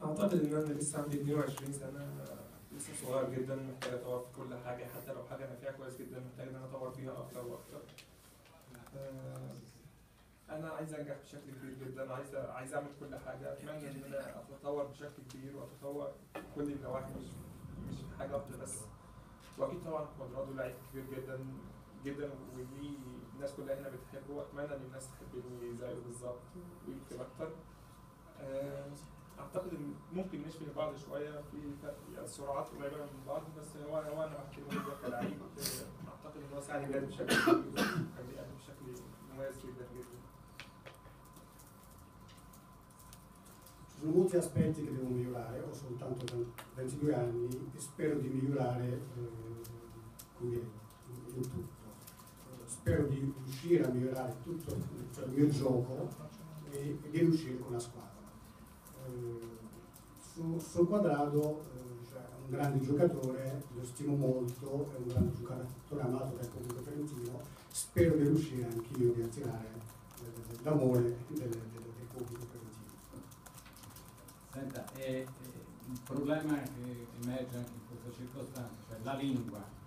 اعتقد ان انا لسه عندي 22 سنه لسه صغير جدا محتاج اطور في كل حاجه حتى لو حاجه انا فيها كويس جدا محتاج ان انا اطور فيها اكتر واكتر آه، انا عايز انجح بشكل كبير جدا عايز عايز اعمل كل حاجه اتمنى ان انا اتطور بشكل كبير واتطور في كل النواحي مش مش في حاجه واحده بس واكيد طبعا كوادرادو لعيب كبير جدا جدا وليه الناس كلها هنا بتحبه واتمنى ان الناس تحبني زيه بالظبط ويمكن اكتر آه، اعتقد ان ممكن نشبه بعض شويه في فرق يعني السرعات قريبه من بعض بس هو هو انا بحترمه جدا كلاعب آه، اعتقد ان هو ساعد النادي بشكل كبير وكان بيأدي بشكل مميز جدا جدا Ci sono molti aspetti che devo migliorare, ho soltanto 22 anni e spero di migliorare eh, come dire, in, in tutto. Eh, Spero di riuscire a migliorare tutto cioè il mio gioco e, e di riuscire con la squadra. Eh, su, sul quadrato eh, cioè, è un grande giocatore, lo stimo molto, è un grande giocatore amato dal pubblico trentino, spero di riuscire anch'io di attirare eh, l'amore del, del, del pubblico trentino. Senta, è, è un problema che emerge anche in questa circostanza, cioè la lingua